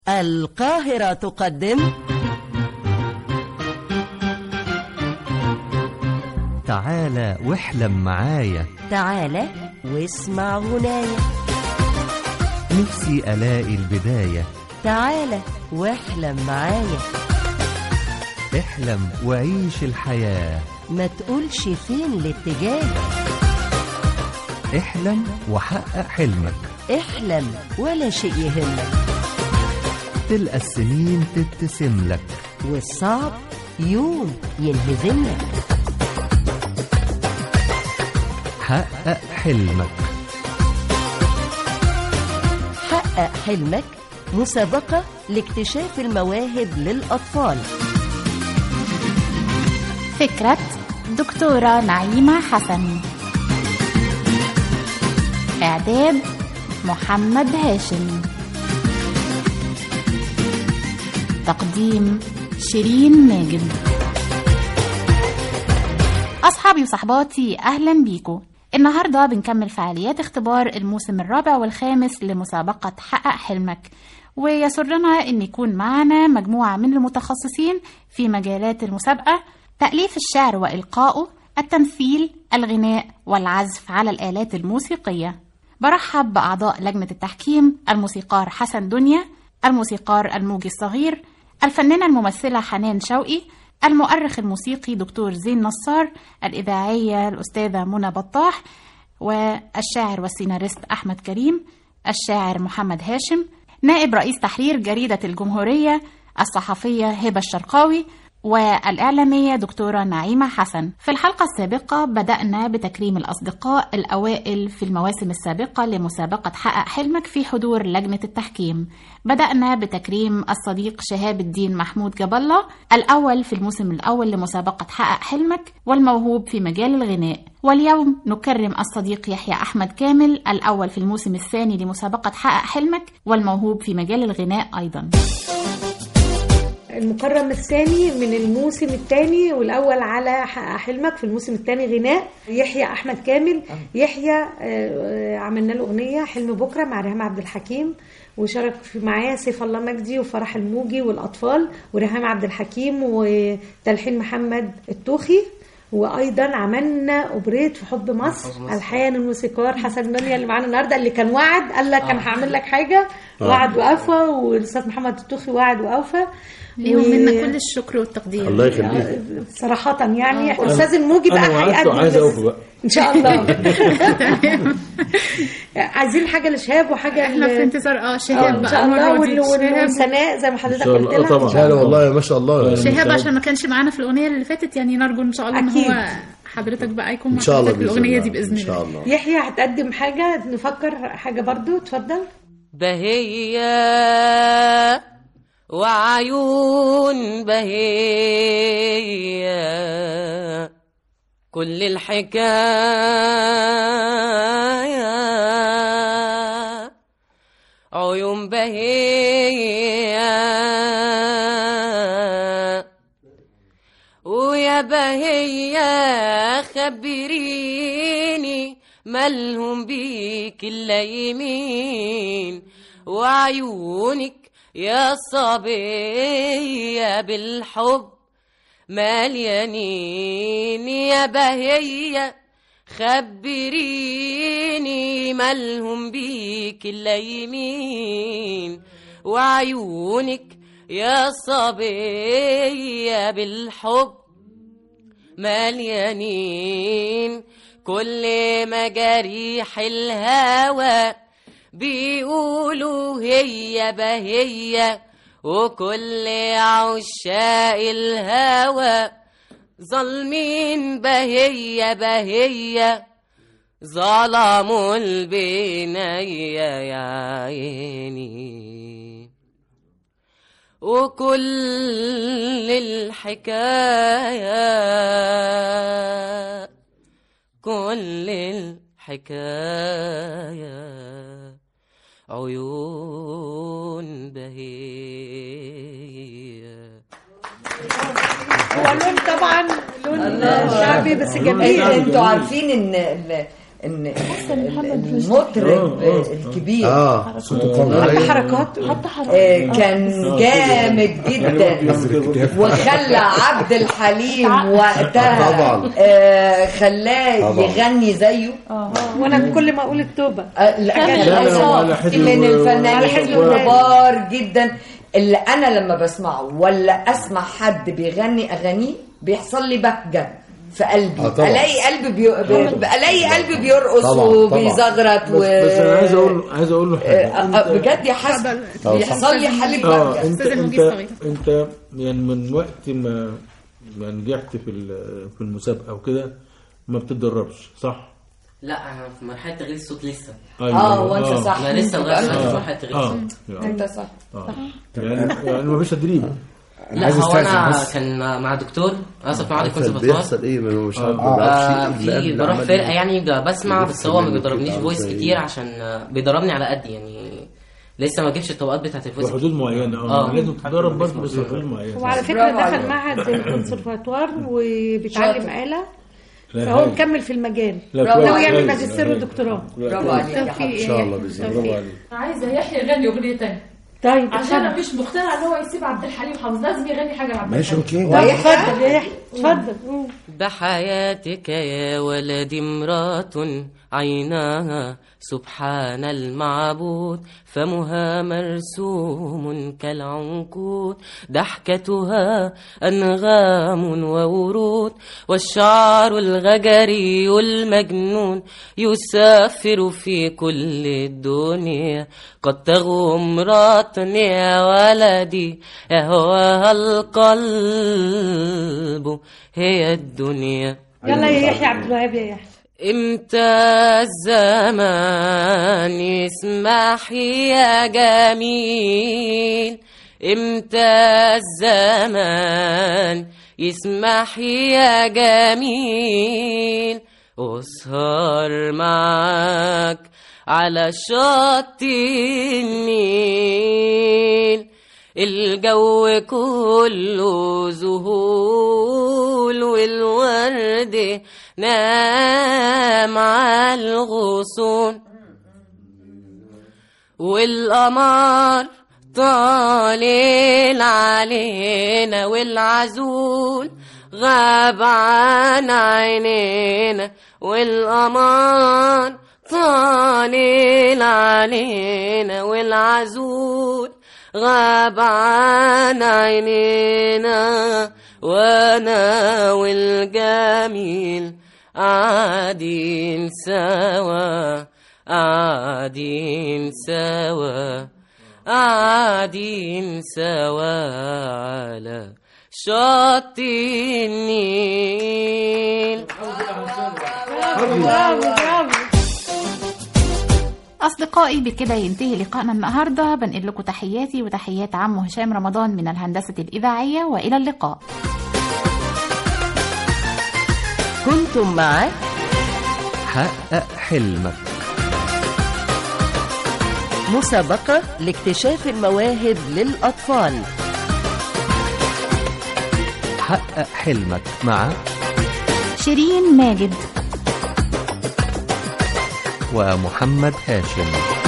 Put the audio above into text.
القاهرة تقدم تعالى واحلم معايا تعالى واسمع غناية نفسي ألاقي البداية تعالى واحلم معايا احلم وعيش الحياة ما تقولش فين الاتجاه احلم وحقق حلمك احلم ولا شيء يهمك تلقى السنين تبتسم لك والصعب يوم ينهزمك حقق حلمك حقق حلمك مسابقة لاكتشاف المواهب للأطفال فكرة دكتورة نعيمة حسن إعداد محمد هاشم تقديم شيرين ماجد أصحابي وصحباتي أهلا بيكم النهاردة بنكمل فعاليات اختبار الموسم الرابع والخامس لمسابقة حقق حلمك ويسرنا أن يكون معنا مجموعة من المتخصصين في مجالات المسابقة تأليف الشعر وإلقائه التمثيل الغناء والعزف على الآلات الموسيقية برحب بأعضاء لجنة التحكيم الموسيقار حسن دنيا الموسيقار الموجي الصغير الفنانة الممثلة حنان شوقي المؤرخ الموسيقي دكتور زين نصار الإذاعية الأستاذة منى بطاح والشاعر والسيناريست أحمد كريم الشاعر محمد هاشم نائب رئيس تحرير جريدة الجمهورية الصحفية هبة الشرقاوي والإعلامية دكتورة نعيمة حسن في الحلقة السابقة بدأنا بتكريم الأصدقاء الأوائل في المواسم السابقة لمسابقة حقق حلمك في حضور لجنة التحكيم بدأنا بتكريم الصديق شهاب الدين محمود جاب الله الأول في الموسم الأول لمسابقة حقق حلمك والموهوب في مجال الغناء واليوم نكرم الصديق يحيى أحمد كامل الأول في الموسم الثاني لمسابقة حقق حلمك والموهوب في مجال الغناء أيضاً المكرم الثاني من الموسم الثاني والاول على حقق حلمك في الموسم الثاني غناء يحيى احمد كامل يحيى آه، عملنا له اغنيه حلم بكره مع ريهام عبد الحكيم وشارك في معايا سيف الله مجدي وفرح الموجي والاطفال وريهام عبد الحكيم وتلحين محمد التوخي وايضا عملنا اوبريت في حب مصر الحان الموسيقار حسن دنيا اللي معانا النهارده اللي كان وعد قال لك انا هعمل لك حاجه وعد واوفى والاستاذ محمد التوخي وعد واوفى ليهم و- منا كل الشكر والتقدير الله يخليك صراحة يعني الاستاذ الموجي بقى أنا وعدته هيقدم عايز بس- أوفي بقى. ان شاء الله عايزين حاجة لشهاب وحاجة احنا في ل- انتظار اه آه، شهاب ان بقى شاء الله المرة دي. وال- وال- شهاب والسناء زي ما حضرتك إن شاء قلت الله لها طبعا إن شاء لا لا الله. والله ما شاء الله شهاب عشان ما كانش معانا في الاغنيه اللي فاتت يعني نرجو ان شاء الله ان أكيد. هو حضرتك بقى يكون ان مع شاء الله حضرتك بإذن الاغنيه الله. دي باذن ان شاء الله الله يحيى هتقدم حاجة نفكر حاجة برضو اتفضل بهية وعيون بهية كل الحكاية عيون بهية ويا بهية خبريني مالهم بيك إلا يمين وعيونك يا صبية بالحب مليانين يا بهية خبريني مالهم بيك إلا يمين وعيونك يا صبية بالحب مليانين كل مجاريح الهوى بيقولوا هي بهية وكل عشاق الهوى ظالمين بهية بهية ظلموا البنية يا عيني وكل الحكاية كل الحكاية عيون بهية هو لون طبعا لون شعبي بس جميل انتوا عارفين ان ال- ان محمد المطرب آه، آه. الكبير اه صوته قوي حتى حركات حتى حرام آه، كان جامد جدا وخلى عبد الحليم وقتها طبعا. آه، خلاه طبعا. يغني زيه وانا كل ما اقول التوبه آه، لا كان لا، لا، عصام ولا حزب من و- الفنانين ولا حزب الكبار جدا اللي انا لما بسمعه ولا اسمع حد بيغني اغانيه بيحصل لي بهجه في قلبي آه، طبعا. الاقي قلبي بي... بي... الاقي قلبي بيرقص طبعا، طبعا. وبيزغرط بس, و... بس انا عايز اقول عايز اقول له آه، حاجه آه، بجد يا حسن آه، بيحصل لي حاله اه بهجه انت أستاذ انت المجيد صغير. انت يعني من وقت ما ما نجحت في ال- في المسابقه وكده ما بتتدربش صح؟ لا انا في مرحله تغيير الصوت لسه اه وانت صح انا لسه لغايه دلوقتي في اه مرحله تغيير اه الصوت يعني- انت صح اه يعني يعني ما فيش تدريب لا عايز هو استاذن انا بس. كان مع دكتور اسف معهد عارفة الكونسرفاتوار بيحصل ايه ما هو مش عارف آه. ما آه بعرفش إيه اللي في قبل بروح عمل فرقه إيه. يعني ب- بسمع بس هو ما بيفهم بيضربنيش كده فويس زي- كتير عشان آه، بيضربني على قد يعني لسه ما جبتش الطبقات بتاعت الفويس بحدود معينه اه آه. لازم تتدرب برضه بس بحدود معينه وعلى فكره برافو دخل عليك. معهد الكونسرفاتوار وبيتعلم شاطر. آلة لا، فهو هاي. مكمل في المجال لا، برافو كويس، ناوي يعمل كويس. ماجستير لا، ودكتوراه برافو عليك يا حبيبي ان شاء الله باذن الله برافو عليك عايزه يحيى يغني اغنيه تانية طيب عشان انا اتفضل مش مقتنعه ان هو يسيب عبد الحليم حافظ لازم يغني حاجه لعبد ماشي الحليم اوكي طب اتفضل يا يحيى اتفضل قول. بحياتك يا ولدي امرأة عيناها سبحان المعبود فمها مرسوم كالعنقود ضحكتها أنغام وورود والشعر الغجري المجنون يسافر في كل الدنيا قد تغوى امرأة يا ولدي يهواها القلب هي الدنيا يلا يا يحيى عبد الوهاب يا يحيى امتى الزمان يسمح يا جميل امتى الزمان يسمح يا جميل اسهر معاك على شط النيل الجو كله ذهول والورد نام على الغصون والقمر طالع علينا والعزول غاب عن عينينا والقمر طالع علينا والعزول غاب عن عينينا وانا والجميل قاعدين سوا قاعدين سوا قاعدين سوا على شط النيل برافو برافو أصدقائي بكده ينتهي لقائنا النهاردة بنقل لكم تحياتي وتحيات عمو هشام رمضان من الهندسة الإذاعية وإلى اللقاء كنتم مع حقق حلمك مسابقة لاكتشاف المواهب للأطفال حقق حلمك مع شيرين ماجد ومحمد هاشم